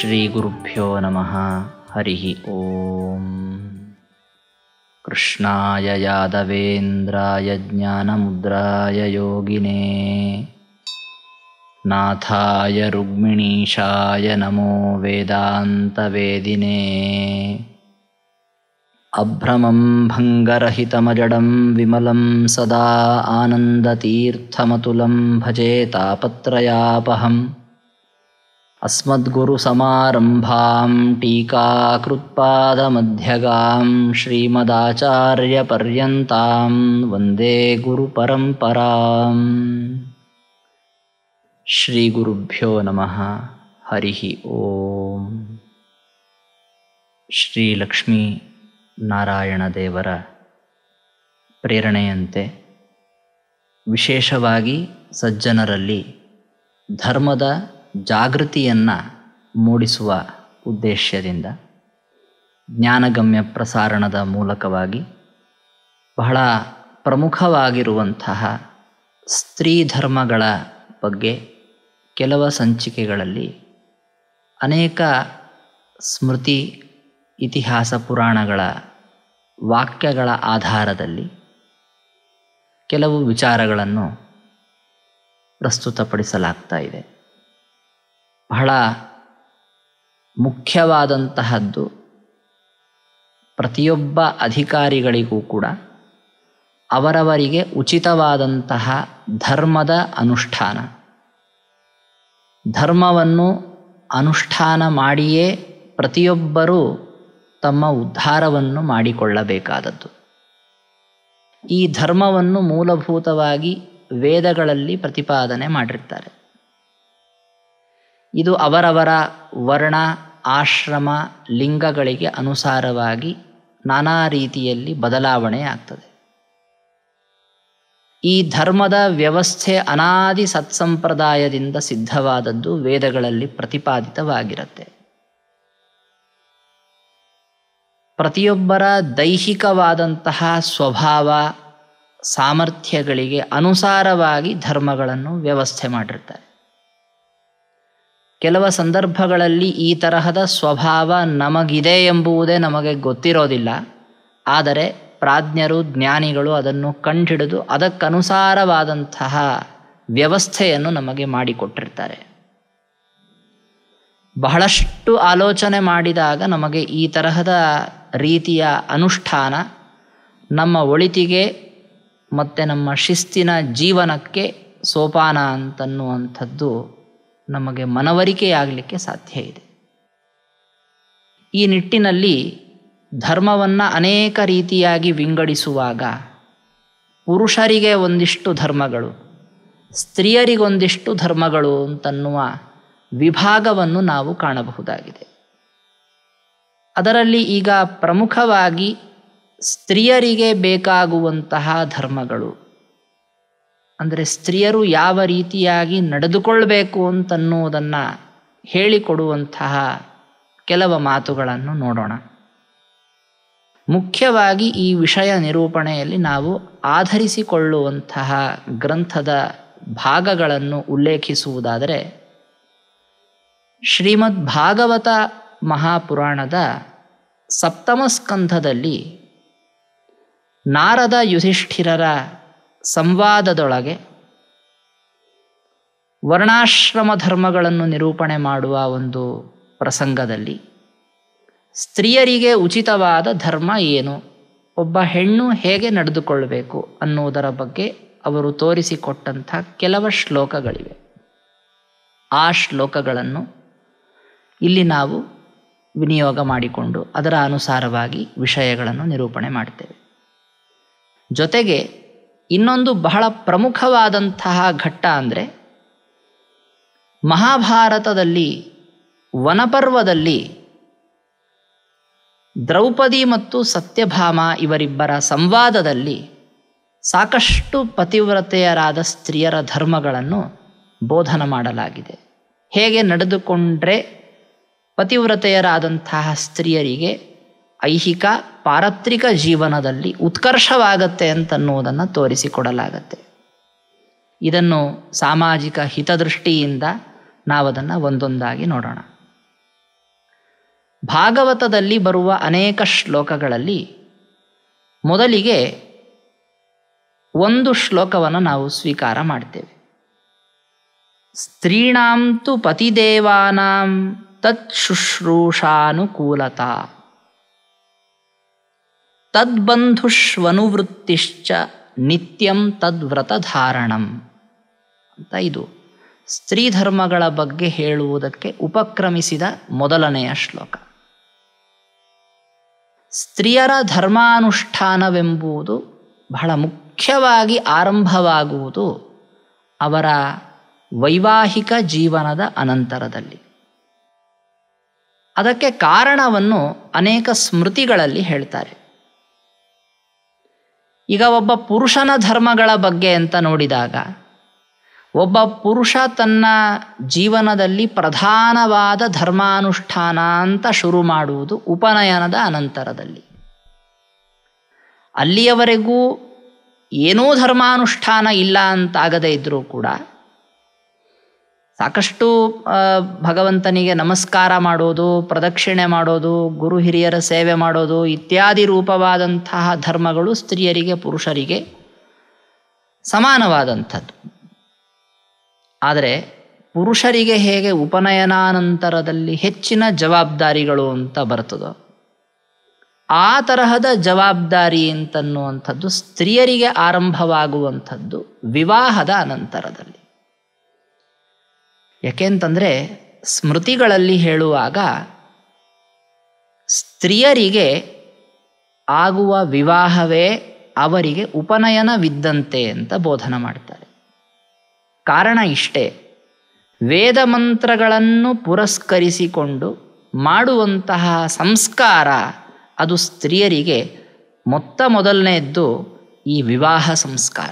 श्रीगुरुभ्यो नमः हरिः ॐ कृष्णाय यादवेन्द्राय ज्ञानमुद्राय योगिने नाथाय रुक्मिणीशाय नमो वेदान्तवेदिने अभ्रमं भङ्गरहितमजडं विमलं सदा आनन्दतीर्थमतुलं भजे तापत्रयापहम् अस्मद्गुरुसमारम्भां टीकाकृत्पादमध्यगां श्रीमदाचार्यपर्यन्तां वन्दे गुरुपरम्पराम् ಶ್ರೀಗುರುಭ್ಯೋ ನಮಃ ಹರಿ ಓಂ ಶ್ರೀ ಲಕ್ಷ್ಮೀ ನಾರಾಯಣ ದೇವರ ಪ್ರೇರಣೆಯಂತೆ ವಿಶೇಷವಾಗಿ ಸಜ್ಜನರಲ್ಲಿ ಧರ್ಮದ ಜಾಗೃತಿಯನ್ನು ಮೂಡಿಸುವ ಉದ್ದೇಶದಿಂದ ಜ್ಞಾನಗಮ್ಯ ಪ್ರಸಾರಣದ ಮೂಲಕವಾಗಿ ಬಹಳ ಪ್ರಮುಖವಾಗಿರುವಂತಹ ಸ್ತ್ರೀ ಧರ್ಮಗಳ ಬಗ್ಗೆ ಕೆಲವ ಸಂಚಿಕೆಗಳಲ್ಲಿ ಅನೇಕ ಸ್ಮೃತಿ ಇತಿಹಾಸ ಪುರಾಣಗಳ ವಾಕ್ಯಗಳ ಆಧಾರದಲ್ಲಿ ಕೆಲವು ವಿಚಾರಗಳನ್ನು ಪ್ರಸ್ತುತಪಡಿಸಲಾಗ್ತಾ ಇದೆ ಬಹಳ ಮುಖ್ಯವಾದಂತಹದ್ದು ಪ್ರತಿಯೊಬ್ಬ ಅಧಿಕಾರಿಗಳಿಗೂ ಕೂಡ ಅವರವರಿಗೆ ಉಚಿತವಾದಂತಹ ಧರ್ಮದ ಅನುಷ್ಠಾನ ಧರ್ಮವನ್ನು ಅನುಷ್ಠಾನ ಮಾಡಿಯೇ ಪ್ರತಿಯೊಬ್ಬರೂ ತಮ್ಮ ಉದ್ಧಾರವನ್ನು ಮಾಡಿಕೊಳ್ಳಬೇಕಾದದ್ದು ಈ ಧರ್ಮವನ್ನು ಮೂಲಭೂತವಾಗಿ ವೇದಗಳಲ್ಲಿ ಪ್ರತಿಪಾದನೆ ಮಾಡಿರ್ತಾರೆ ಇದು ಅವರವರ ವರ್ಣ ಆಶ್ರಮ ಲಿಂಗಗಳಿಗೆ ಅನುಸಾರವಾಗಿ ನಾನಾ ರೀತಿಯಲ್ಲಿ ಬದಲಾವಣೆ ಆಗ್ತದೆ ಈ ಧರ್ಮದ ವ್ಯವಸ್ಥೆ ಅನಾದಿ ಸತ್ಸಂಪ್ರದಾಯದಿಂದ ಸಿದ್ಧವಾದದ್ದು ವೇದಗಳಲ್ಲಿ ಪ್ರತಿಪಾದಿತವಾಗಿರುತ್ತೆ ಪ್ರತಿಯೊಬ್ಬರ ದೈಹಿಕವಾದಂತಹ ಸ್ವಭಾವ ಸಾಮರ್ಥ್ಯಗಳಿಗೆ ಅನುಸಾರವಾಗಿ ಧರ್ಮಗಳನ್ನು ವ್ಯವಸ್ಥೆ ಮಾಡಿರ್ತಾರೆ ಕೆಲವು ಸಂದರ್ಭಗಳಲ್ಲಿ ಈ ತರಹದ ಸ್ವಭಾವ ನಮಗಿದೆ ಎಂಬುವುದೇ ನಮಗೆ ಗೊತ್ತಿರೋದಿಲ್ಲ ಆದರೆ ಪ್ರಾಜ್ಞರು ಜ್ಞಾನಿಗಳು ಅದನ್ನು ಕಂಡುಹಿಡಿದು ಅದಕ್ಕನುಸಾರವಾದಂತಹ ವ್ಯವಸ್ಥೆಯನ್ನು ನಮಗೆ ಮಾಡಿಕೊಟ್ಟಿರ್ತಾರೆ ಬಹಳಷ್ಟು ಆಲೋಚನೆ ಮಾಡಿದಾಗ ನಮಗೆ ಈ ತರಹದ ರೀತಿಯ ಅನುಷ್ಠಾನ ನಮ್ಮ ಒಳಿತಿಗೆ ಮತ್ತು ನಮ್ಮ ಶಿಸ್ತಿನ ಜೀವನಕ್ಕೆ ಸೋಪಾನ ಅಂತನ್ನುವಂಥದ್ದು ನಮಗೆ ಮನವರಿಕೆಯಾಗಲಿಕ್ಕೆ ಸಾಧ್ಯ ಇದೆ ಈ ನಿಟ್ಟಿನಲ್ಲಿ ಧರ್ಮವನ್ನು ಅನೇಕ ರೀತಿಯಾಗಿ ವಿಂಗಡಿಸುವಾಗ ಪುರುಷರಿಗೆ ಒಂದಿಷ್ಟು ಧರ್ಮಗಳು ಸ್ತ್ರೀಯರಿಗೊಂದಿಷ್ಟು ಧರ್ಮಗಳು ಅಂತನ್ನುವ ವಿಭಾಗವನ್ನು ನಾವು ಕಾಣಬಹುದಾಗಿದೆ ಅದರಲ್ಲಿ ಈಗ ಪ್ರಮುಖವಾಗಿ ಸ್ತ್ರೀಯರಿಗೆ ಬೇಕಾಗುವಂತಹ ಧರ್ಮಗಳು ಅಂದರೆ ಸ್ತ್ರೀಯರು ಯಾವ ರೀತಿಯಾಗಿ ನಡೆದುಕೊಳ್ಬೇಕು ಅಂತನ್ನುವುದನ್ನು ಹೇಳಿಕೊಡುವಂತಹ ಕೆಲವು ಮಾತುಗಳನ್ನು ನೋಡೋಣ ಮುಖ್ಯವಾಗಿ ಈ ವಿಷಯ ನಿರೂಪಣೆಯಲ್ಲಿ ನಾವು ಆಧರಿಸಿಕೊಳ್ಳುವಂತಹ ಗ್ರಂಥದ ಭಾಗಗಳನ್ನು ಉಲ್ಲೇಖಿಸುವುದಾದರೆ ಶ್ರೀಮದ್ ಭಾಗವತ ಮಹಾಪುರಾಣದ ಸಪ್ತಮ ಸ್ಕಂಧದಲ್ಲಿ ನಾರದ ಯುಧಿಷ್ಠಿರರ ಸಂವಾದದೊಳಗೆ ವರ್ಣಾಶ್ರಮ ಧರ್ಮಗಳನ್ನು ನಿರೂಪಣೆ ಮಾಡುವ ಒಂದು ಪ್ರಸಂಗದಲ್ಲಿ ಸ್ತ್ರೀಯರಿಗೆ ಉಚಿತವಾದ ಧರ್ಮ ಏನು ಒಬ್ಬ ಹೆಣ್ಣು ಹೇಗೆ ನಡೆದುಕೊಳ್ಳಬೇಕು ಅನ್ನುವುದರ ಬಗ್ಗೆ ಅವರು ತೋರಿಸಿಕೊಟ್ಟಂಥ ಕೆಲವು ಶ್ಲೋಕಗಳಿವೆ ಆ ಶ್ಲೋಕಗಳನ್ನು ಇಲ್ಲಿ ನಾವು ವಿನಿಯೋಗ ಮಾಡಿಕೊಂಡು ಅದರ ಅನುಸಾರವಾಗಿ ವಿಷಯಗಳನ್ನು ನಿರೂಪಣೆ ಮಾಡ್ತೇವೆ ಜೊತೆಗೆ ಇನ್ನೊಂದು ಬಹಳ ಪ್ರಮುಖವಾದಂತಹ ಘಟ್ಟ ಅಂದರೆ ಮಹಾಭಾರತದಲ್ಲಿ ವನಪರ್ವದಲ್ಲಿ ದ್ರೌಪದಿ ಮತ್ತು ಸತ್ಯಭಾಮ ಇವರಿಬ್ಬರ ಸಂವಾದದಲ್ಲಿ ಸಾಕಷ್ಟು ಪತಿವ್ರತೆಯರಾದ ಸ್ತ್ರೀಯರ ಧರ್ಮಗಳನ್ನು ಬೋಧನ ಮಾಡಲಾಗಿದೆ ಹೇಗೆ ನಡೆದುಕೊಂಡ್ರೆ ಪತಿವ್ರತೆಯರಾದಂತಹ ಸ್ತ್ರೀಯರಿಗೆ ಐಹಿಕ ಪಾರತ್ರಿಕ ಜೀವನದಲ್ಲಿ ಉತ್ಕರ್ಷವಾಗತ್ತೆ ಅಂತನ್ನುವುದನ್ನು ತೋರಿಸಿಕೊಡಲಾಗತ್ತೆ ಇದನ್ನು ಸಾಮಾಜಿಕ ಹಿತದೃಷ್ಟಿಯಿಂದ ನಾವದನ್ನು ಒಂದೊಂದಾಗಿ ನೋಡೋಣ ಭಾಗವತದಲ್ಲಿ ಬರುವ ಅನೇಕ ಶ್ಲೋಕಗಳಲ್ಲಿ ಮೊದಲಿಗೆ ಒಂದು ಶ್ಲೋಕವನ್ನು ನಾವು ಸ್ವೀಕಾರ ಮಾಡ್ತೇವೆ ಸ್ತ್ರೀಣಾಂ ತು ಪತಿದೇವಾನಾಂ ತತ್ ಶುಶ್ರೂಷಾನುಕೂಲತಾ ತದ್ಬಂಧುಷ್ವನುವೃತ್ತಿಶ್ಚ ನಿತ್ಯಂ ತದ್ವ್ರತಧಾರಣಂ ಅಂತ ಇದು ಸ್ತ್ರೀ ಧರ್ಮಗಳ ಬಗ್ಗೆ ಹೇಳುವುದಕ್ಕೆ ಉಪಕ್ರಮಿಸಿದ ಮೊದಲನೆಯ ಶ್ಲೋಕ ಸ್ತ್ರೀಯರ ಧರ್ಮಾನುಷ್ಠಾನವೆಂಬುದು ಬಹಳ ಮುಖ್ಯವಾಗಿ ಆರಂಭವಾಗುವುದು ಅವರ ವೈವಾಹಿಕ ಜೀವನದ ಅನಂತರದಲ್ಲಿ ಅದಕ್ಕೆ ಕಾರಣವನ್ನು ಅನೇಕ ಸ್ಮೃತಿಗಳಲ್ಲಿ ಹೇಳ್ತಾರೆ ಈಗ ಒಬ್ಬ ಪುರುಷನ ಧರ್ಮಗಳ ಬಗ್ಗೆ ಅಂತ ನೋಡಿದಾಗ ಒಬ್ಬ ಪುರುಷ ತನ್ನ ಜೀವನದಲ್ಲಿ ಪ್ರಧಾನವಾದ ಧರ್ಮಾನುಷ್ಠಾನ ಅಂತ ಶುರು ಮಾಡುವುದು ಉಪನಯನದ ಅನಂತರದಲ್ಲಿ ಅಲ್ಲಿಯವರೆಗೂ ಏನೂ ಧರ್ಮಾನುಷ್ಠಾನ ಇಲ್ಲ ಅಂತಾಗದೇ ಇದ್ದರೂ ಕೂಡ ಸಾಕಷ್ಟು ಭಗವಂತನಿಗೆ ನಮಸ್ಕಾರ ಮಾಡೋದು ಪ್ರದಕ್ಷಿಣೆ ಮಾಡೋದು ಗುರು ಹಿರಿಯರ ಸೇವೆ ಮಾಡೋದು ಇತ್ಯಾದಿ ರೂಪವಾದಂತಹ ಧರ್ಮಗಳು ಸ್ತ್ರೀಯರಿಗೆ ಪುರುಷರಿಗೆ ಸಮಾನವಾದಂಥದ್ದು ಆದರೆ ಪುರುಷರಿಗೆ ಹೇಗೆ ಉಪನಯನಾನಂತರದಲ್ಲಿ ಹೆಚ್ಚಿನ ಜವಾಬ್ದಾರಿಗಳು ಅಂತ ಬರ್ತದೋ ಆ ತರಹದ ಜವಾಬ್ದಾರಿ ಅಂತನ್ನುವಂಥದ್ದು ಸ್ತ್ರೀಯರಿಗೆ ಆರಂಭವಾಗುವಂಥದ್ದು ವಿವಾಹದ ಅನಂತರದಲ್ಲಿ ಯಾಕೆಂತಂದರೆ ಸ್ಮೃತಿಗಳಲ್ಲಿ ಹೇಳುವಾಗ ಸ್ತ್ರೀಯರಿಗೆ ಆಗುವ ವಿವಾಹವೇ ಅವರಿಗೆ ಉಪನಯನವಿದ್ದಂತೆ ಅಂತ ಬೋಧನ ಮಾಡ್ತಾರೆ ಕಾರಣ ಇಷ್ಟೇ ವೇದ ಮಂತ್ರಗಳನ್ನು ಪುರಸ್ಕರಿಸಿಕೊಂಡು ಮಾಡುವಂತಹ ಸಂಸ್ಕಾರ ಅದು ಸ್ತ್ರೀಯರಿಗೆ ಮೊತ್ತ ಮೊದಲನೆಯದ್ದು ಈ ವಿವಾಹ ಸಂಸ್ಕಾರ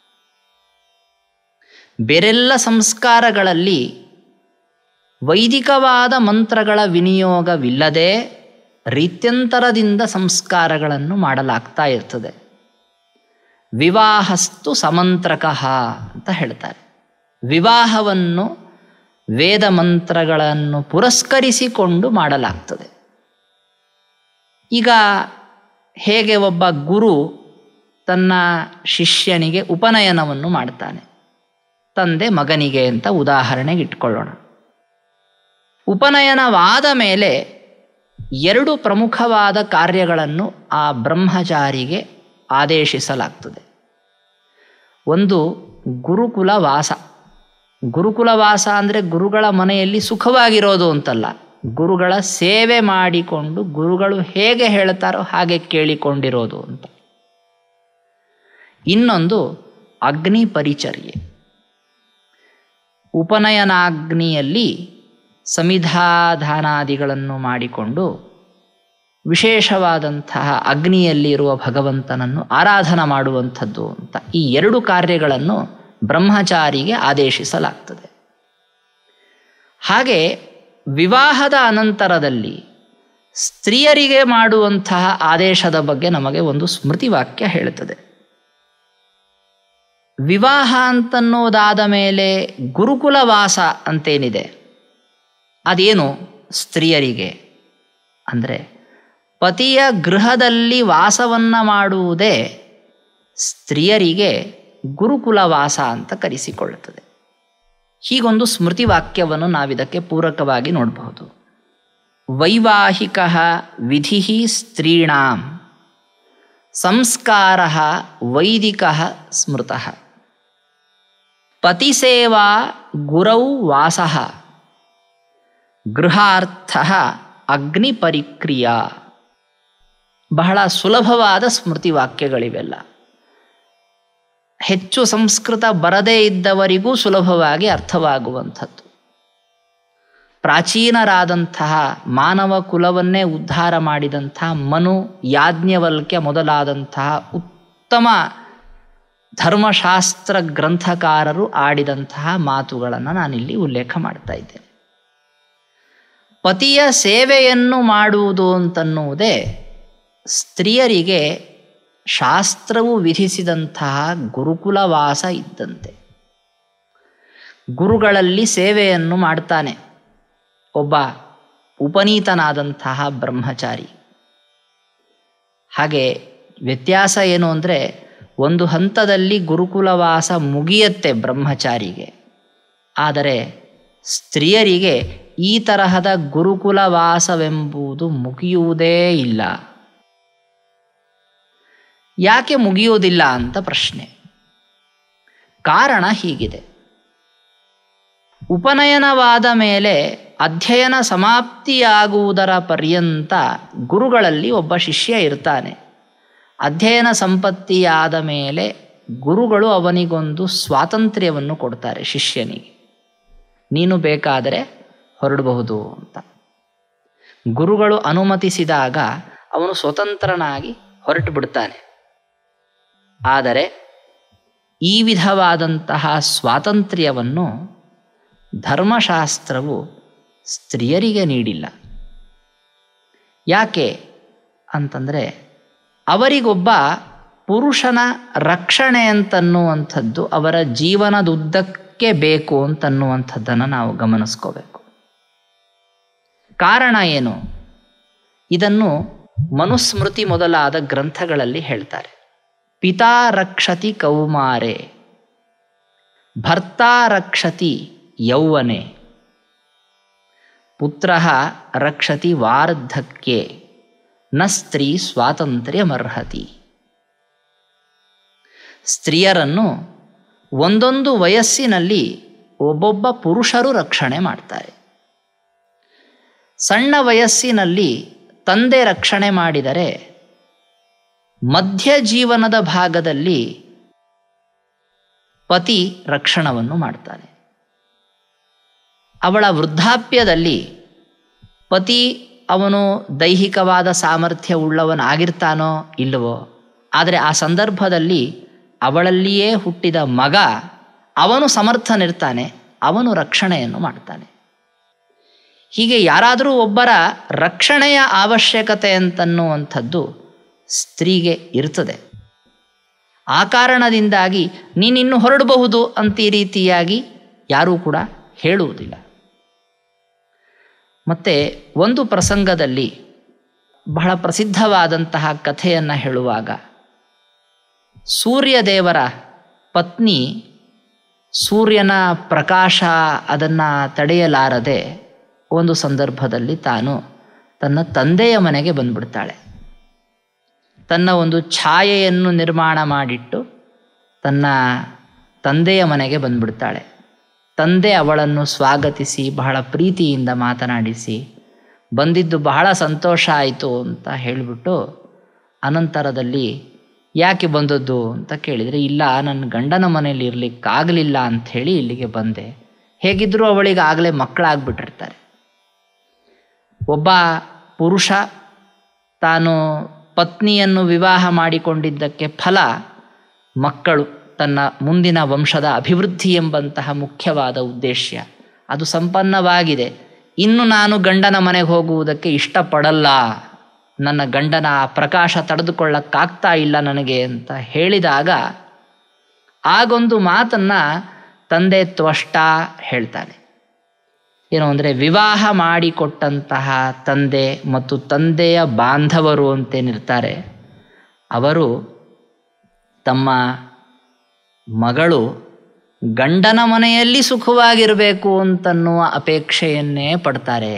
ಬೇರೆಲ್ಲ ಸಂಸ್ಕಾರಗಳಲ್ಲಿ ವೈದಿಕವಾದ ಮಂತ್ರಗಳ ವಿನಿಯೋಗವಿಲ್ಲದೆ ರೀತ್ಯಂತರದಿಂದ ಸಂಸ್ಕಾರಗಳನ್ನು ಮಾಡಲಾಗ್ತಾ ಇರ್ತದೆ ವಿವಾಹಸ್ತು ಸಮಂತ್ರಕಃ ಅಂತ ಹೇಳ್ತಾರೆ ವಿವಾಹವನ್ನು ವೇದ ಮಂತ್ರಗಳನ್ನು ಪುರಸ್ಕರಿಸಿಕೊಂಡು ಮಾಡಲಾಗ್ತದೆ ಈಗ ಹೇಗೆ ಒಬ್ಬ ಗುರು ತನ್ನ ಶಿಷ್ಯನಿಗೆ ಉಪನಯನವನ್ನು ಮಾಡ್ತಾನೆ ತಂದೆ ಮಗನಿಗೆ ಅಂತ ಉದಾಹರಣೆಗೆ ಇಟ್ಕೊಳ್ಳೋಣ ಉಪನಯನವಾದ ಮೇಲೆ ಎರಡು ಪ್ರಮುಖವಾದ ಕಾರ್ಯಗಳನ್ನು ಆ ಬ್ರಹ್ಮಚಾರಿಗೆ ಆದೇಶಿಸಲಾಗ್ತದೆ ಒಂದು ಗುರುಕುಲ ವಾಸ ಗುರುಕುಲ ವಾಸ ಅಂದರೆ ಗುರುಗಳ ಮನೆಯಲ್ಲಿ ಸುಖವಾಗಿರೋದು ಅಂತಲ್ಲ ಗುರುಗಳ ಸೇವೆ ಮಾಡಿಕೊಂಡು ಗುರುಗಳು ಹೇಗೆ ಹೇಳ್ತಾರೋ ಹಾಗೆ ಕೇಳಿಕೊಂಡಿರೋದು ಅಂತ ಇನ್ನೊಂದು ಅಗ್ನಿ ಪರಿಚರ್ಯೆ ಉಪನಯನಾಗ್ನಿಯಲ್ಲಿ ಸಮಿಧಾಧಾನಾದಿಗಳನ್ನು ಮಾಡಿಕೊಂಡು ವಿಶೇಷವಾದಂತಹ ಅಗ್ನಿಯಲ್ಲಿರುವ ಭಗವಂತನನ್ನು ಆರಾಧನಾ ಮಾಡುವಂಥದ್ದು ಅಂತ ಈ ಎರಡು ಕಾರ್ಯಗಳನ್ನು ಬ್ರಹ್ಮಚಾರಿಗೆ ಆದೇಶಿಸಲಾಗ್ತದೆ ಹಾಗೆ ವಿವಾಹದ ಅನಂತರದಲ್ಲಿ ಸ್ತ್ರೀಯರಿಗೆ ಮಾಡುವಂತಹ ಆದೇಶದ ಬಗ್ಗೆ ನಮಗೆ ಒಂದು ಸ್ಮೃತಿ ವಾಕ್ಯ ಹೇಳುತ್ತದೆ ವಿವಾಹ ಅಂತನ್ನೋದಾದ ಮೇಲೆ ಗುರುಕುಲ ವಾಸ ಅಂತೇನಿದೆ ಅದೇನು ಸ್ತ್ರೀಯರಿಗೆ ಅಂದರೆ ಪತಿಯ ಗೃಹದಲ್ಲಿ ವಾಸವನ್ನು ಮಾಡುವುದೇ ಸ್ತ್ರೀಯರಿಗೆ ಗುರುಕುಲ ವಾಸ ಅಂತ ಕರೆಸಿಕೊಳ್ಳುತ್ತದೆ ಹೀಗೊಂದು ಸ್ಮೃತಿ ವಾಕ್ಯವನ್ನು ನಾವಿದಕ್ಕೆ ಪೂರಕವಾಗಿ ನೋಡಬಹುದು ವೈವಾಹಿಕ ವಿಧಿ ಸ್ತ್ರೀಣಾಂ ಸಂಸ್ಕಾರ ವೈದಿಕ ಸ್ಮೃತ ಪತಿಸೇವಾ ಗುರೌ ವಾಸ ಗೃಹಾರ್ಥ ಅಗ್ನಿಪರಿಕ್ರಿಯಾ ಬಹಳ ಸುಲಭವಾದ ಸ್ಮೃತಿ ವಾಕ್ಯಗಳಿವೆಲ್ಲ ಹೆಚ್ಚು ಸಂಸ್ಕೃತ ಬರದೇ ಇದ್ದವರಿಗೂ ಸುಲಭವಾಗಿ ಅರ್ಥವಾಗುವಂಥದ್ದು ಪ್ರಾಚೀನರಾದಂತಹ ಮಾನವ ಕುಲವನ್ನೇ ಉದ್ಧಾರ ಮಾಡಿದಂತಹ ಮನು ಯಾಜ್ಞವಲ್ಕ್ಯ ಮೊದಲಾದಂತಹ ಉತ್ತಮ ಧರ್ಮಶಾಸ್ತ್ರ ಗ್ರಂಥಕಾರರು ಆಡಿದಂತಹ ಮಾತುಗಳನ್ನು ನಾನಿಲ್ಲಿ ಉಲ್ಲೇಖ ಮಾಡ್ತಾ ಇದ್ದೇನೆ ಪತಿಯ ಸೇವೆಯನ್ನು ಮಾಡುವುದು ಅಂತನ್ನುವುದೇ ಸ್ತ್ರೀಯರಿಗೆ ಶಾಸ್ತ್ರವು ವಿಧಿಸಿದಂತಹ ಗುರುಕುಲವಾಸ ಇದ್ದಂತೆ ಗುರುಗಳಲ್ಲಿ ಸೇವೆಯನ್ನು ಮಾಡ್ತಾನೆ ಒಬ್ಬ ಉಪನೀತನಾದಂತಹ ಬ್ರಹ್ಮಚಾರಿ ಹಾಗೆ ವ್ಯತ್ಯಾಸ ಏನು ಅಂದರೆ ಒಂದು ಹಂತದಲ್ಲಿ ಗುರುಕುಲವಾಸ ಮುಗಿಯತ್ತೆ ಬ್ರಹ್ಮಚಾರಿಗೆ ಆದರೆ ಸ್ತ್ರೀಯರಿಗೆ ಈ ತರಹದ ಗುರುಕುಲವಾಸವೆಂಬುದು ಮುಗಿಯುವುದೇ ಇಲ್ಲ ಯಾಕೆ ಮುಗಿಯುವುದಿಲ್ಲ ಅಂತ ಪ್ರಶ್ನೆ ಕಾರಣ ಹೀಗಿದೆ ಉಪನಯನವಾದ ಮೇಲೆ ಅಧ್ಯಯನ ಸಮಾಪ್ತಿಯಾಗುವುದರ ಪರ್ಯಂತ ಗುರುಗಳಲ್ಲಿ ಒಬ್ಬ ಶಿಷ್ಯ ಇರ್ತಾನೆ ಅಧ್ಯಯನ ಸಂಪತ್ತಿಯಾದ ಮೇಲೆ ಗುರುಗಳು ಅವನಿಗೊಂದು ಸ್ವಾತಂತ್ರ್ಯವನ್ನು ಕೊಡ್ತಾರೆ ಶಿಷ್ಯನಿಗೆ ನೀನು ಬೇಕಾದರೆ ಹೊರಡಬಹುದು ಅಂತ ಗುರುಗಳು ಅನುಮತಿಸಿದಾಗ ಅವನು ಸ್ವತಂತ್ರನಾಗಿ ಹೊರಟು ಬಿಡ್ತಾನೆ ಆದರೆ ಈ ವಿಧವಾದಂತಹ ಸ್ವಾತಂತ್ರ್ಯವನ್ನು ಧರ್ಮಶಾಸ್ತ್ರವು ಸ್ತ್ರೀಯರಿಗೆ ನೀಡಿಲ್ಲ ಯಾಕೆ ಅಂತಂದರೆ ಅವರಿಗೊಬ್ಬ ಪುರುಷನ ರಕ್ಷಣೆ ಅಂತನ್ನುವಂಥದ್ದು ಅವರ ಜೀವನದುದ್ದಕ್ಕೆ ಬೇಕು ಅಂತನ್ನುವಂಥದ್ದನ್ನು ನಾವು ಗಮನಿಸ್ಕೋಬೇಕು ಕಾರಣ ಏನು ಇದನ್ನು ಮನುಸ್ಮೃತಿ ಮೊದಲಾದ ಗ್ರಂಥಗಳಲ್ಲಿ ಹೇಳ್ತಾರೆ ಪಿತಾ ರಕ್ಷತಿ ಕೌಮಾರೆ ಭರ್ತಾ ರಕ್ಷತಿ ಯೌವನೆ ಪುತ್ರ ರಕ್ಷತಿ ವಾರ್ಧಕ್ಯೆ ನ ಸ್ತ್ರೀ ಸ್ವಾತಂತ್ರ್ಯಮರ್ಹತಿ ಸ್ತ್ರೀಯರನ್ನು ಒಂದೊಂದು ವಯಸ್ಸಿನಲ್ಲಿ ಒಬ್ಬೊಬ್ಬ ಪುರುಷರು ರಕ್ಷಣೆ ಮಾಡ್ತಾರೆ ಸಣ್ಣ ವಯಸ್ಸಿನಲ್ಲಿ ತಂದೆ ರಕ್ಷಣೆ ಮಾಡಿದರೆ ಮಧ್ಯ ಜೀವನದ ಭಾಗದಲ್ಲಿ ಪತಿ ರಕ್ಷಣವನ್ನು ಮಾಡ್ತಾನೆ ಅವಳ ವೃದ್ಧಾಪ್ಯದಲ್ಲಿ ಪತಿ ಅವನು ದೈಹಿಕವಾದ ಸಾಮರ್ಥ್ಯ ಉಳ್ಳವನಾಗಿರ್ತಾನೋ ಇಲ್ಲವೋ ಆದರೆ ಆ ಸಂದರ್ಭದಲ್ಲಿ ಅವಳಲ್ಲಿಯೇ ಹುಟ್ಟಿದ ಮಗ ಅವನು ಸಮರ್ಥನಿರ್ತಾನೆ ಅವನು ರಕ್ಷಣೆಯನ್ನು ಮಾಡ್ತಾನೆ ಹೀಗೆ ಯಾರಾದರೂ ಒಬ್ಬರ ರಕ್ಷಣೆಯ ಅವಶ್ಯಕತೆ ಅಂತನ್ನುವಂಥದ್ದು ಸ್ತ್ರೀಗೆ ಇರ್ತದೆ ಆ ಕಾರಣದಿಂದಾಗಿ ನೀನಿನ್ನು ಹೊರಡಬಹುದು ಅಂತ ಈ ರೀತಿಯಾಗಿ ಯಾರೂ ಕೂಡ ಹೇಳುವುದಿಲ್ಲ ಮತ್ತು ಒಂದು ಪ್ರಸಂಗದಲ್ಲಿ ಬಹಳ ಪ್ರಸಿದ್ಧವಾದಂತಹ ಕಥೆಯನ್ನು ಹೇಳುವಾಗ ಸೂರ್ಯದೇವರ ಪತ್ನಿ ಸೂರ್ಯನ ಪ್ರಕಾಶ ಅದನ್ನು ತಡೆಯಲಾರದೆ ಒಂದು ಸಂದರ್ಭದಲ್ಲಿ ತಾನು ತನ್ನ ತಂದೆಯ ಮನೆಗೆ ಬಂದ್ಬಿಡ್ತಾಳೆ ತನ್ನ ಒಂದು ಛಾಯೆಯನ್ನು ನಿರ್ಮಾಣ ಮಾಡಿಟ್ಟು ತನ್ನ ತಂದೆಯ ಮನೆಗೆ ಬಂದ್ಬಿಡ್ತಾಳೆ ತಂದೆ ಅವಳನ್ನು ಸ್ವಾಗತಿಸಿ ಬಹಳ ಪ್ರೀತಿಯಿಂದ ಮಾತನಾಡಿಸಿ ಬಂದಿದ್ದು ಬಹಳ ಸಂತೋಷ ಆಯಿತು ಅಂತ ಹೇಳಿಬಿಟ್ಟು ಅನಂತರದಲ್ಲಿ ಯಾಕೆ ಬಂದದ್ದು ಅಂತ ಕೇಳಿದರೆ ಇಲ್ಲ ನನ್ನ ಗಂಡನ ಮನೇಲಿ ಇರಲಿಕ್ಕಾಗಲಿಲ್ಲ ಅಂಥೇಳಿ ಇಲ್ಲಿಗೆ ಬಂದೆ ಹೇಗಿದ್ದರೂ ಅವಳಿಗೆ ಆಗಲೇ ಮಕ್ಕಳಾಗ್ಬಿಟ್ಟಿರ್ತಾರೆ ಒಬ್ಬ ಪುರುಷ ತಾನು ಪತ್ನಿಯನ್ನು ವಿವಾಹ ಮಾಡಿಕೊಂಡಿದ್ದಕ್ಕೆ ಫಲ ಮಕ್ಕಳು ತನ್ನ ಮುಂದಿನ ವಂಶದ ಅಭಿವೃದ್ಧಿ ಎಂಬಂತಹ ಮುಖ್ಯವಾದ ಉದ್ದೇಶ ಅದು ಸಂಪನ್ನವಾಗಿದೆ ಇನ್ನು ನಾನು ಗಂಡನ ಮನೆಗೆ ಹೋಗುವುದಕ್ಕೆ ಇಷ್ಟಪಡಲ್ಲ ನನ್ನ ಗಂಡನ ಪ್ರಕಾಶ ತಡೆದುಕೊಳ್ಳಕ್ಕಾಗ್ತಾ ಇಲ್ಲ ನನಗೆ ಅಂತ ಹೇಳಿದಾಗ ಆಗೊಂದು ಮಾತನ್ನು ತಂದೆ ತ್ವಷ್ಟ ಹೇಳ್ತಾನೆ ಏನು ಅಂದರೆ ವಿವಾಹ ಮಾಡಿಕೊಟ್ಟಂತಹ ತಂದೆ ಮತ್ತು ತಂದೆಯ ಬಾಂಧವರು ಅಂತೇನಿರ್ತಾರೆ ಅವರು ತಮ್ಮ ಮಗಳು ಗಂಡನ ಮನೆಯಲ್ಲಿ ಸುಖವಾಗಿರಬೇಕು ಅಂತನ್ನುವ ಅಪೇಕ್ಷೆಯನ್ನೇ ಪಡ್ತಾರೆ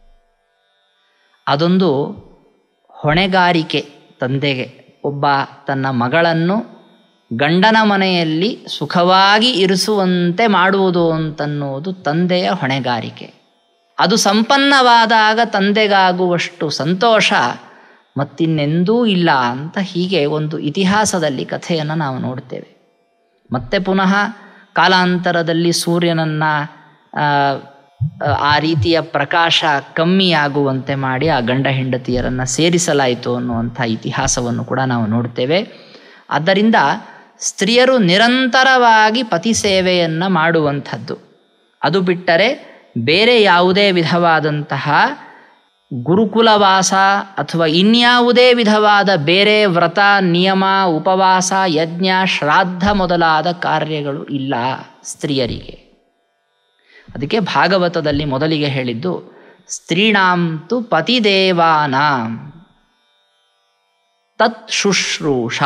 ಅದೊಂದು ಹೊಣೆಗಾರಿಕೆ ತಂದೆಗೆ ಒಬ್ಬ ತನ್ನ ಮಗಳನ್ನು ಗಂಡನ ಮನೆಯಲ್ಲಿ ಸುಖವಾಗಿ ಇರಿಸುವಂತೆ ಮಾಡುವುದು ಅಂತನ್ನುವುದು ತಂದೆಯ ಹೊಣೆಗಾರಿಕೆ ಅದು ಸಂಪನ್ನವಾದಾಗ ತಂದೆಗಾಗುವಷ್ಟು ಸಂತೋಷ ಮತ್ತಿನ್ನೆಂದೂ ಇಲ್ಲ ಅಂತ ಹೀಗೆ ಒಂದು ಇತಿಹಾಸದಲ್ಲಿ ಕಥೆಯನ್ನು ನಾವು ನೋಡ್ತೇವೆ ಮತ್ತೆ ಪುನಃ ಕಾಲಾಂತರದಲ್ಲಿ ಸೂರ್ಯನನ್ನು ಆ ರೀತಿಯ ಪ್ರಕಾಶ ಕಮ್ಮಿಯಾಗುವಂತೆ ಮಾಡಿ ಆ ಗಂಡ ಹೆಂಡತಿಯರನ್ನು ಸೇರಿಸಲಾಯಿತು ಅನ್ನುವಂಥ ಇತಿಹಾಸವನ್ನು ಕೂಡ ನಾವು ನೋಡ್ತೇವೆ ಆದ್ದರಿಂದ ಸ್ತ್ರೀಯರು ನಿರಂತರವಾಗಿ ಪತಿ ಸೇವೆಯನ್ನು ಮಾಡುವಂಥದ್ದು ಅದು ಬಿಟ್ಟರೆ ಬೇರೆ ಯಾವುದೇ ವಿಧವಾದಂತಹ ಗುರುಕುಲವಾಸ ಅಥವಾ ಇನ್ಯಾವುದೇ ವಿಧವಾದ ಬೇರೆ ವ್ರತ ನಿಯಮ ಉಪವಾಸ ಯಜ್ಞ ಶ್ರಾದ್ದ ಮೊದಲಾದ ಕಾರ್ಯಗಳು ಇಲ್ಲ ಸ್ತ್ರೀಯರಿಗೆ ಅದಕ್ಕೆ ಭಾಗವತದಲ್ಲಿ ಮೊದಲಿಗೆ ಹೇಳಿದ್ದು ಸ್ತ್ರೀಣಾಂ ತು ಪತಿದೇವಾನಾಂ ತತ್ ಶುಶ್ರೂಷ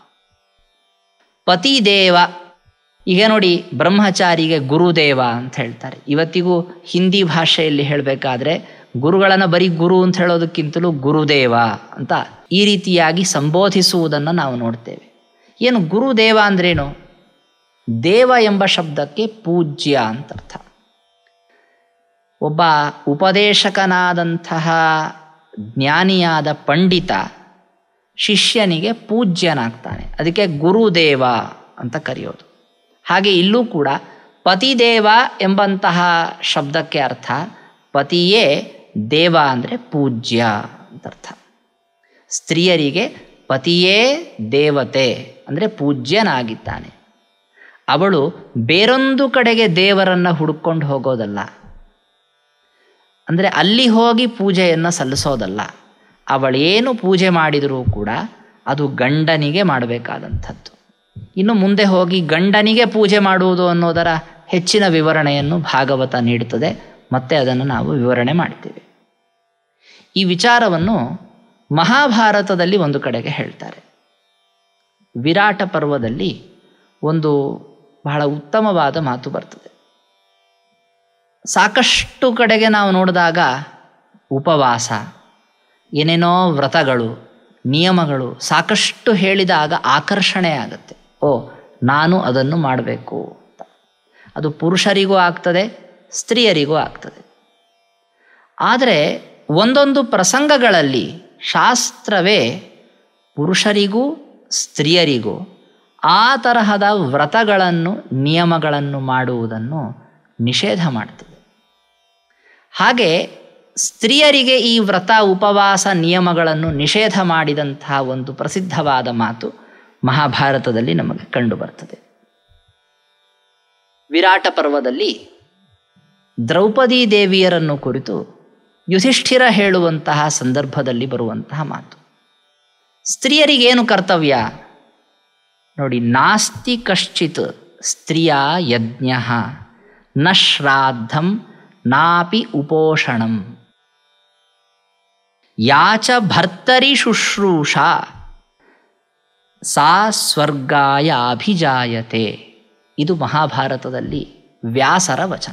ಪತಿದೇವ ಈಗ ನೋಡಿ ಬ್ರಹ್ಮಚಾರಿಗೆ ಗುರುದೇವ ಅಂತ ಹೇಳ್ತಾರೆ ಇವತ್ತಿಗೂ ಹಿಂದಿ ಭಾಷೆಯಲ್ಲಿ ಹೇಳಬೇಕಾದ್ರೆ ಗುರುಗಳನ್ನು ಬರೀ ಗುರು ಅಂತ ಹೇಳೋದಕ್ಕಿಂತಲೂ ಗುರುದೇವ ಅಂತ ಈ ರೀತಿಯಾಗಿ ಸಂಬೋಧಿಸುವುದನ್ನು ನಾವು ನೋಡ್ತೇವೆ ಏನು ಗುರುದೇವ ಅಂದ್ರೇನು ದೇವ ಎಂಬ ಶಬ್ದಕ್ಕೆ ಪೂಜ್ಯ ಅಂತ ಅರ್ಥ ಒಬ್ಬ ಉಪದೇಶಕನಾದಂತಹ ಜ್ಞಾನಿಯಾದ ಪಂಡಿತ ಶಿಷ್ಯನಿಗೆ ಪೂಜ್ಯನಾಗ್ತಾನೆ ಅದಕ್ಕೆ ಗುರುದೇವ ಅಂತ ಕರೆಯೋದು ಹಾಗೆ ಇಲ್ಲೂ ಕೂಡ ಪತಿದೇವ ಎಂಬಂತಹ ಶಬ್ದಕ್ಕೆ ಅರ್ಥ ಪತಿಯೇ ದೇವ ಅಂದರೆ ಪೂಜ್ಯ ಅಂತ ಅರ್ಥ ಸ್ತ್ರೀಯರಿಗೆ ಪತಿಯೇ ದೇವತೆ ಅಂದರೆ ಪೂಜ್ಯನಾಗಿದ್ದಾನೆ ಅವಳು ಬೇರೊಂದು ಕಡೆಗೆ ದೇವರನ್ನು ಹುಡುಕೊಂಡು ಹೋಗೋದಲ್ಲ ಅಂದರೆ ಅಲ್ಲಿ ಹೋಗಿ ಪೂಜೆಯನ್ನು ಸಲ್ಲಿಸೋದಲ್ಲ ಅವಳೇನು ಪೂಜೆ ಮಾಡಿದರೂ ಕೂಡ ಅದು ಗಂಡನಿಗೆ ಮಾಡಬೇಕಾದಂಥದ್ದು ಇನ್ನು ಮುಂದೆ ಹೋಗಿ ಗಂಡನಿಗೆ ಪೂಜೆ ಮಾಡುವುದು ಅನ್ನೋದರ ಹೆಚ್ಚಿನ ವಿವರಣೆಯನ್ನು ಭಾಗವತ ನೀಡುತ್ತದೆ ಮತ್ತೆ ಅದನ್ನು ನಾವು ವಿವರಣೆ ಮಾಡ್ತೇವೆ ಈ ವಿಚಾರವನ್ನು ಮಹಾಭಾರತದಲ್ಲಿ ಒಂದು ಕಡೆಗೆ ಹೇಳ್ತಾರೆ ವಿರಾಟ ಪರ್ವದಲ್ಲಿ ಒಂದು ಬಹಳ ಉತ್ತಮವಾದ ಮಾತು ಬರ್ತದೆ ಸಾಕಷ್ಟು ಕಡೆಗೆ ನಾವು ನೋಡಿದಾಗ ಉಪವಾಸ ಏನೇನೋ ವ್ರತಗಳು ನಿಯಮಗಳು ಸಾಕಷ್ಟು ಹೇಳಿದಾಗ ಆಕರ್ಷಣೆ ಆಗುತ್ತೆ ಓ ನಾನು ಅದನ್ನು ಮಾಡಬೇಕು ಅಂತ ಅದು ಪುರುಷರಿಗೂ ಆಗ್ತದೆ ಸ್ತ್ರೀಯರಿಗೂ ಆಗ್ತದೆ ಆದರೆ ಒಂದೊಂದು ಪ್ರಸಂಗಗಳಲ್ಲಿ ಶಾಸ್ತ್ರವೇ ಪುರುಷರಿಗೂ ಸ್ತ್ರೀಯರಿಗೂ ಆ ತರಹದ ವ್ರತಗಳನ್ನು ನಿಯಮಗಳನ್ನು ಮಾಡುವುದನ್ನು ನಿಷೇಧ ಮಾಡ್ತದೆ ಹಾಗೆ ಸ್ತ್ರೀಯರಿಗೆ ಈ ವ್ರತ ಉಪವಾಸ ನಿಯಮಗಳನ್ನು ನಿಷೇಧ ಮಾಡಿದಂತಹ ಒಂದು ಪ್ರಸಿದ್ಧವಾದ ಮಾತು ಮಹಾಭಾರತದಲ್ಲಿ ನಮಗೆ ಕಂಡುಬರ್ತದೆ ವಿರಾಟ ಪರ್ವದಲ್ಲಿ ದ್ರೌಪದಿ ದೇವಿಯರನ್ನು ಕುರಿತು ಯುಧಿಷ್ಠಿರ ಹೇಳುವಂತಹ ಸಂದರ್ಭದಲ್ಲಿ ಬರುವಂತಹ ಮಾತು ಸ್ತ್ರೀಯರಿಗೇನು ಕರ್ತವ್ಯ ನೋಡಿ ನಾಸ್ತಿ ಕಶ್ಚಿತ್ ಸ್ತ್ರೀಯ ಯಜ್ಞ ನ ಶ್ರಾದ್ದಂ ನಾಪಿ ಉಪೋಷಣಂ ಯಾಚ ಭರ್ತರಿ ಶುಶ್ರೂಷಾ ಸಾ ಸ್ವರ್ಗಾಯ ಅಭಿಜಾಯತೆ ಇದು ಮಹಾಭಾರತದಲ್ಲಿ ವ್ಯಾಸರ ವಚನ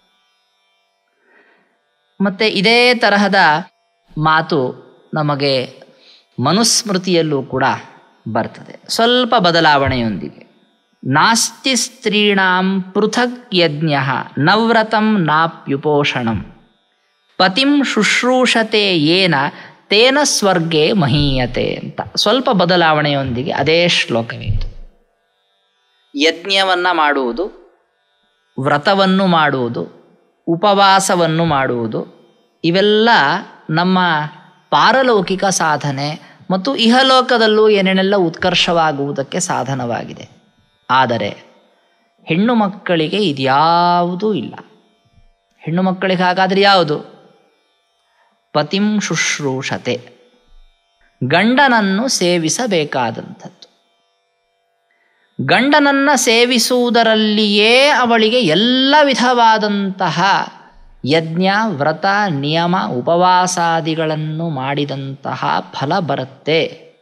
ಮತ್ತು ಇದೇ ತರಹದ ಮಾತು ನಮಗೆ ಮನುಸ್ಮೃತಿಯಲ್ಲೂ ಕೂಡ ಬರ್ತದೆ ಸ್ವಲ್ಪ ಬದಲಾವಣೆಯೊಂದಿಗೆ ನಾಸ್ತಿ ಸ್ತ್ರೀಣಾಂ ಪೃಥಕ್ ಯಜ್ಞ ನವ್ರತಂ ನಾಪ್ಯುಪೋಷಣಂ ಪತಿಂ ಶುಶ್ರೂಷತೆ ಏನ ತೇನ ಸ್ವರ್ಗೆ ಮಹೀಯತೆ ಅಂತ ಸ್ವಲ್ಪ ಬದಲಾವಣೆಯೊಂದಿಗೆ ಅದೇ ಶ್ಲೋಕವಿತ್ತು ಯಜ್ಞವನ್ನು ಮಾಡುವುದು ವ್ರತವನ್ನು ಮಾಡುವುದು ಉಪವಾಸವನ್ನು ಮಾಡುವುದು ಇವೆಲ್ಲ ನಮ್ಮ ಪಾರಲೌಕಿಕ ಸಾಧನೆ ಮತ್ತು ಇಹಲೋಕದಲ್ಲೂ ಏನೇನೆಲ್ಲ ಉತ್ಕರ್ಷವಾಗುವುದಕ್ಕೆ ಸಾಧನವಾಗಿದೆ ಆದರೆ ಹೆಣ್ಣು ಮಕ್ಕಳಿಗೆ ಇದ್ಯಾವುದೂ ಇಲ್ಲ ಹೆಣ್ಣು ಮಕ್ಕಳಿಗೆ ಹಾಗಾದರೆ ಯಾವುದು ಪತಿಂ ಶುಶ್ರೂಷತೆ ಗಂಡನನ್ನು ಸೇವಿಸಬೇಕಾದಂಥದ್ದು ಗಂಡನನ್ನು ಸೇವಿಸುವುದರಲ್ಲಿಯೇ ಅವಳಿಗೆ ಎಲ್ಲ ವಿಧವಾದಂತಹ ಯಜ್ಞ ವ್ರತ ನಿಯಮ ಉಪವಾಸಾದಿಗಳನ್ನು ಮಾಡಿದಂತಹ ಫಲ ಬರುತ್ತೆ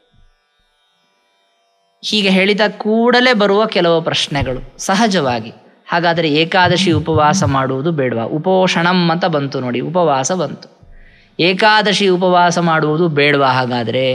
ಹೀಗೆ ಹೇಳಿದ ಕೂಡಲೇ ಬರುವ ಕೆಲವು ಪ್ರಶ್ನೆಗಳು ಸಹಜವಾಗಿ ಹಾಗಾದರೆ ಏಕಾದಶಿ ಉಪವಾಸ ಮಾಡುವುದು ಬೇಡವಾ ಉಪೋಷಣಂ ಅಂತ ಬಂತು ನೋಡಿ ಉಪವಾಸ ಬಂತು ಏಕಾದಶಿ ಉಪವಾಸ ಮಾಡುವುದು ಬೇಡವಾ ಹಾಗಾದರೆ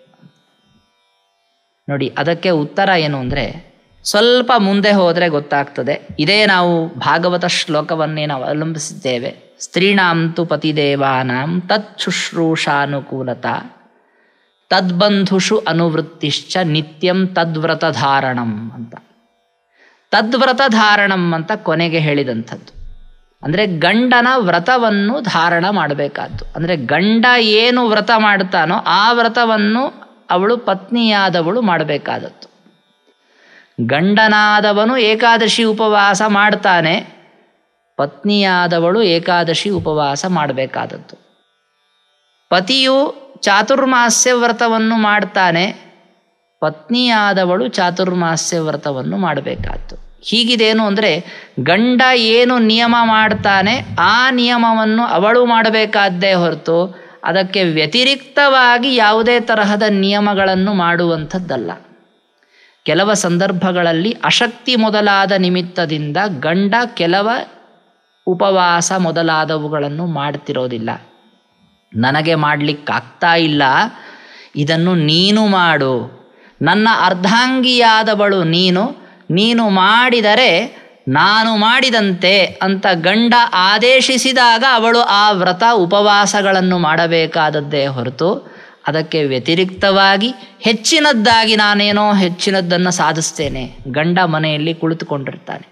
ನೋಡಿ ಅದಕ್ಕೆ ಉತ್ತರ ಏನು ಅಂದರೆ ಸ್ವಲ್ಪ ಮುಂದೆ ಹೋದರೆ ಗೊತ್ತಾಗ್ತದೆ ಇದೇ ನಾವು ಭಾಗವತ ಶ್ಲೋಕವನ್ನೇ ನಾವು ಅವಲಂಬಿಸಿದ್ದೇವೆ ಸ್ತ್ರೀಣಾಂತು ಪತಿದೇವಾನಾಂ ತತ್ ಶುಶ್ರೂಷಾನುಕೂಲತಾ ತದ್ಬಂಧುಷು ಅನುವೃತ್ತಿಶ್ಚ ನಿತ್ಯಂ ತದ್ವ್ರತಧಾರಣಂ ಅಂತ ತದ್ವ್ರತಧಾರಣಂ ಅಂತ ಕೊನೆಗೆ ಹೇಳಿದಂಥದ್ದು ಅಂದರೆ ಗಂಡನ ವ್ರತವನ್ನು ಧಾರಣ ಮಾಡಬೇಕಾದ್ದು ಅಂದರೆ ಗಂಡ ಏನು ವ್ರತ ಮಾಡ್ತಾನೋ ಆ ವ್ರತವನ್ನು ಅವಳು ಪತ್ನಿಯಾದವಳು ಮಾಡಬೇಕಾದದ್ದು ಗಂಡನಾದವನು ಏಕಾದಶಿ ಉಪವಾಸ ಮಾಡ್ತಾನೆ ಪತ್ನಿಯಾದವಳು ಏಕಾದಶಿ ಉಪವಾಸ ಮಾಡಬೇಕಾದದ್ದು ಪತಿಯು ಚಾತುರ್ಮಾಸ್ಯ ವ್ರತವನ್ನು ಮಾಡ್ತಾನೆ ಪತ್ನಿಯಾದವಳು ಚಾತುರ್ಮಾಸ್ಯ ವ್ರತವನ್ನು ಮಾಡಬೇಕಾದ್ದು ಹೀಗಿದೇನು ಅಂದರೆ ಗಂಡ ಏನು ನಿಯಮ ಮಾಡ್ತಾನೆ ಆ ನಿಯಮವನ್ನು ಅವಳು ಮಾಡಬೇಕಾದ್ದೇ ಹೊರತು ಅದಕ್ಕೆ ವ್ಯತಿರಿಕ್ತವಾಗಿ ಯಾವುದೇ ತರಹದ ನಿಯಮಗಳನ್ನು ಮಾಡುವಂಥದ್ದಲ್ಲ ಕೆಲವ ಸಂದರ್ಭಗಳಲ್ಲಿ ಅಶಕ್ತಿ ಮೊದಲಾದ ನಿಮಿತ್ತದಿಂದ ಗಂಡ ಕೆಲವ ಉಪವಾಸ ಮೊದಲಾದವುಗಳನ್ನು ಮಾಡ್ತಿರೋದಿಲ್ಲ ನನಗೆ ಮಾಡಲಿಕ್ಕಾಗ್ತಾ ಇಲ್ಲ ಇದನ್ನು ನೀನು ಮಾಡು ನನ್ನ ಅರ್ಧಾಂಗಿಯಾದವಳು ನೀನು ನೀನು ಮಾಡಿದರೆ ನಾನು ಮಾಡಿದಂತೆ ಅಂತ ಗಂಡ ಆದೇಶಿಸಿದಾಗ ಅವಳು ಆ ವ್ರತ ಉಪವಾಸಗಳನ್ನು ಮಾಡಬೇಕಾದದ್ದೇ ಹೊರತು ಅದಕ್ಕೆ ವ್ಯತಿರಿಕ್ತವಾಗಿ ಹೆಚ್ಚಿನದ್ದಾಗಿ ನಾನೇನೋ ಹೆಚ್ಚಿನದ್ದನ್ನು ಸಾಧಿಸ್ತೇನೆ ಗಂಡ ಮನೆಯಲ್ಲಿ ಕುಳಿತುಕೊಂಡಿರ್ತಾನೆ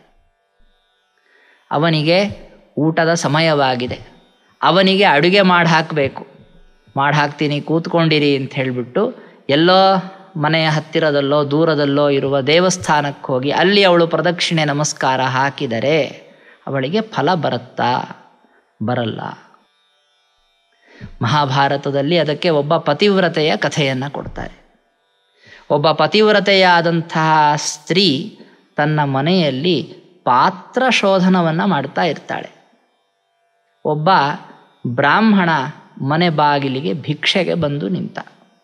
ಅವನಿಗೆ ಊಟದ ಸಮಯವಾಗಿದೆ ಅವನಿಗೆ ಅಡುಗೆ ಮಾಡಿ ಹಾಕಬೇಕು ಮಾಡಿ ಹಾಕ್ತೀನಿ ಕೂತ್ಕೊಂಡಿರಿ ಅಂತ ಹೇಳಿಬಿಟ್ಟು ಎಲ್ಲೋ ಮನೆಯ ಹತ್ತಿರದಲ್ಲೋ ದೂರದಲ್ಲೋ ಇರುವ ದೇವಸ್ಥಾನಕ್ಕೆ ಹೋಗಿ ಅಲ್ಲಿ ಅವಳು ಪ್ರದಕ್ಷಿಣೆ ನಮಸ್ಕಾರ ಹಾಕಿದರೆ ಅವಳಿಗೆ ಫಲ ಬರುತ್ತಾ ಬರಲ್ಲ ಮಹಾಭಾರತದಲ್ಲಿ ಅದಕ್ಕೆ ಒಬ್ಬ ಪತಿವ್ರತೆಯ ಕಥೆಯನ್ನು ಕೊಡ್ತಾರೆ ಒಬ್ಬ ಪತಿವ್ರತೆಯಾದಂತಹ ಸ್ತ್ರೀ ತನ್ನ ಮನೆಯಲ್ಲಿ ಪಾತ್ರ ಶೋಧನವನ್ನು ಮಾಡ್ತಾ ಇರ್ತಾಳೆ ಒಬ್ಬ ಬ್ರಾಹ್ಮಣ ಮನೆ ಬಾಗಿಲಿಗೆ ಭಿಕ್ಷೆಗೆ ಬಂದು ನಿಂತ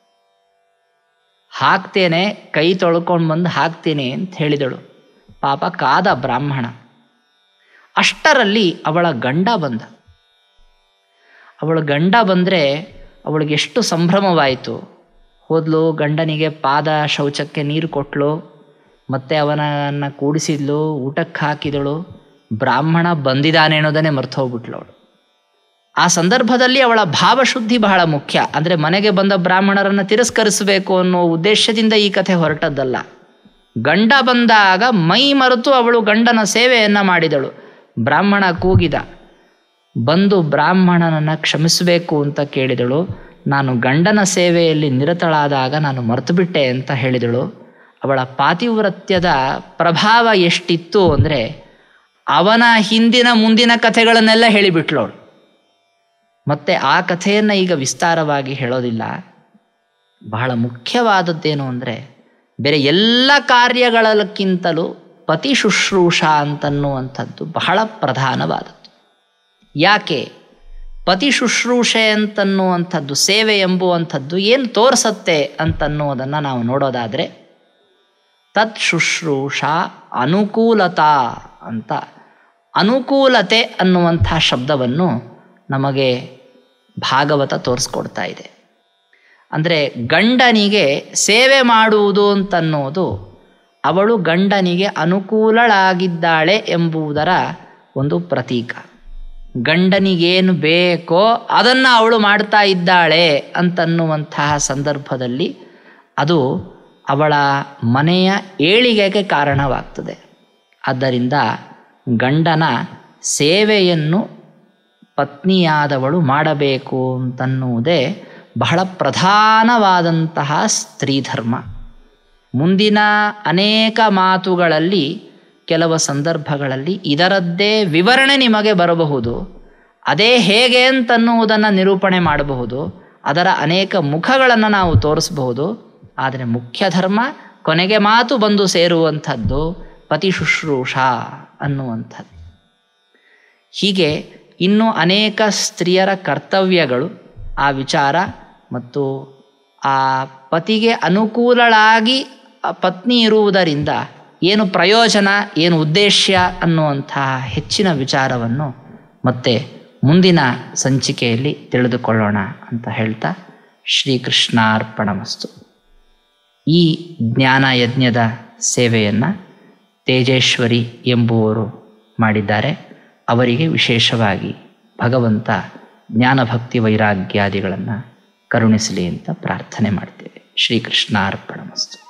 ಹಾಕ್ತೇನೆ ಕೈ ತೊಳ್ಕೊಂಡು ಬಂದು ಹಾಕ್ತೀನಿ ಅಂತ ಹೇಳಿದಳು ಪಾಪ ಕಾದ ಬ್ರಾಹ್ಮಣ ಅಷ್ಟರಲ್ಲಿ ಅವಳ ಗಂಡ ಬಂದ ಅವಳ ಗಂಡ ಬಂದರೆ ಅವಳಿಗೆ ಎಷ್ಟು ಸಂಭ್ರಮವಾಯಿತು ಹೋದ್ಲು ಗಂಡನಿಗೆ ಪಾದ ಶೌಚಕ್ಕೆ ನೀರು ಕೊಟ್ಲು ಮತ್ತೆ ಅವನನ್ನು ಕೂಡಿಸಿದ್ಲು ಊಟಕ್ಕೆ ಹಾಕಿದಳು ಬ್ರಾಹ್ಮಣ ಬಂದಿದ್ದಾನೆ ಅನ್ನೋದನ್ನೇ ಮರ್ತು ಹೋಗ್ಬಿಟ್ಲು ಅವಳು ಆ ಸಂದರ್ಭದಲ್ಲಿ ಅವಳ ಭಾವಶುದ್ಧಿ ಬಹಳ ಮುಖ್ಯ ಅಂದರೆ ಮನೆಗೆ ಬಂದ ಬ್ರಾಹ್ಮಣರನ್ನು ತಿರಸ್ಕರಿಸಬೇಕು ಅನ್ನೋ ಉದ್ದೇಶದಿಂದ ಈ ಕಥೆ ಹೊರಟದ್ದಲ್ಲ ಗಂಡ ಬಂದಾಗ ಮೈ ಮರೆತು ಅವಳು ಗಂಡನ ಸೇವೆಯನ್ನು ಮಾಡಿದಳು ಬ್ರಾಹ್ಮಣ ಕೂಗಿದ ಬಂದು ಬ್ರಾಹ್ಮಣನನ್ನು ಕ್ಷಮಿಸಬೇಕು ಅಂತ ಕೇಳಿದಳು ನಾನು ಗಂಡನ ಸೇವೆಯಲ್ಲಿ ನಿರತಳಾದಾಗ ನಾನು ಮರೆತುಬಿಟ್ಟೆ ಅಂತ ಹೇಳಿದಳು ಅವಳ ಪಾತಿವ್ರತ್ಯದ ಪ್ರಭಾವ ಎಷ್ಟಿತ್ತು ಅಂದರೆ ಅವನ ಹಿಂದಿನ ಮುಂದಿನ ಕಥೆಗಳನ್ನೆಲ್ಲ ಹೇಳಿಬಿಟ್ಲು ಅವಳು ಮತ್ತು ಆ ಕಥೆಯನ್ನು ಈಗ ವಿಸ್ತಾರವಾಗಿ ಹೇಳೋದಿಲ್ಲ ಬಹಳ ಮುಖ್ಯವಾದದ್ದೇನು ಅಂದರೆ ಬೇರೆ ಎಲ್ಲ ಕಾರ್ಯಗಳಕ್ಕಿಂತಲೂ ಪತಿ ಶುಶ್ರೂಷ ಅಂತನ್ನುವಂಥದ್ದು ಬಹಳ ಪ್ರಧಾನವಾದದ್ದು ಯಾಕೆ ಪತಿ ಶುಶ್ರೂಷೆ ಅಂತನ್ನುವಂಥದ್ದು ಸೇವೆ ಎಂಬುವಂಥದ್ದು ಏನು ತೋರಿಸತ್ತೆ ಅಂತನ್ನುವುದನ್ನು ನಾವು ನೋಡೋದಾದರೆ ತತ್ ಶುಶ್ರೂಷ ಅನುಕೂಲತಾ ಅಂತ ಅನುಕೂಲತೆ ಅನ್ನುವಂಥ ಶಬ್ದವನ್ನು ನಮಗೆ ಭಾಗವತ ತೋರಿಸ್ಕೊಡ್ತಾ ಇದೆ ಅಂದರೆ ಗಂಡನಿಗೆ ಸೇವೆ ಮಾಡುವುದು ಅಂತನ್ನುವುದು ಅವಳು ಗಂಡನಿಗೆ ಅನುಕೂಲಳಾಗಿದ್ದಾಳೆ ಎಂಬುದರ ಒಂದು ಪ್ರತೀಕ ಗಂಡನಿಗೇನು ಬೇಕೋ ಅದನ್ನು ಅವಳು ಮಾಡ್ತಾ ಇದ್ದಾಳೆ ಅಂತನ್ನುವಂತಹ ಸಂದರ್ಭದಲ್ಲಿ ಅದು ಅವಳ ಮನೆಯ ಏಳಿಗೆಗೆ ಕಾರಣವಾಗ್ತದೆ ಆದ್ದರಿಂದ ಗಂಡನ ಸೇವೆಯನ್ನು ಪತ್ನಿಯಾದವಳು ಮಾಡಬೇಕು ಅಂತನ್ನುವುದೇ ಬಹಳ ಪ್ರಧಾನವಾದಂತಹ ಸ್ತ್ರೀ ಧರ್ಮ ಮುಂದಿನ ಅನೇಕ ಮಾತುಗಳಲ್ಲಿ ಕೆಲವು ಸಂದರ್ಭಗಳಲ್ಲಿ ಇದರದ್ದೇ ವಿವರಣೆ ನಿಮಗೆ ಬರಬಹುದು ಅದೇ ಹೇಗೆ ಅಂತನ್ನುವುದನ್ನು ನಿರೂಪಣೆ ಮಾಡಬಹುದು ಅದರ ಅನೇಕ ಮುಖಗಳನ್ನು ನಾವು ತೋರಿಸಬಹುದು ಆದರೆ ಮುಖ್ಯ ಧರ್ಮ ಕೊನೆಗೆ ಮಾತು ಬಂದು ಸೇರುವಂಥದ್ದು ಪತಿ ಶುಶ್ರೂಷ ಅನ್ನುವಂಥದ್ದು ಹೀಗೆ ಇನ್ನೂ ಅನೇಕ ಸ್ತ್ರೀಯರ ಕರ್ತವ್ಯಗಳು ಆ ವಿಚಾರ ಮತ್ತು ಆ ಪತಿಗೆ ಅನುಕೂಲಳಾಗಿ ಪತ್ನಿ ಇರುವುದರಿಂದ ಏನು ಪ್ರಯೋಜನ ಏನು ಉದ್ದೇಶ ಅನ್ನುವಂತಹ ಹೆಚ್ಚಿನ ವಿಚಾರವನ್ನು ಮತ್ತೆ ಮುಂದಿನ ಸಂಚಿಕೆಯಲ್ಲಿ ತಿಳಿದುಕೊಳ್ಳೋಣ ಅಂತ ಹೇಳ್ತಾ ಶ್ರೀಕೃಷ್ಣಾರ್ಪಣಮಸ್ತು ಈ ಜ್ಞಾನ ಯಜ್ಞದ ಸೇವೆಯನ್ನು ತೇಜೇಶ್ವರಿ ಎಂಬುವರು ಮಾಡಿದ್ದಾರೆ ಅವರಿಗೆ ವಿಶೇಷವಾಗಿ ಭಗವಂತ ಜ್ಞಾನಭಕ್ತಿ ವೈರಾಗ್ಯಾದಿಗಳನ್ನು ಕರುಣಿಸಲಿ ಅಂತ ಪ್ರಾರ್ಥನೆ ಮಾಡ್ತೇವೆ ಶ್ರೀಕೃಷ್ಣಾರ್ಪಣಮಸ್ತು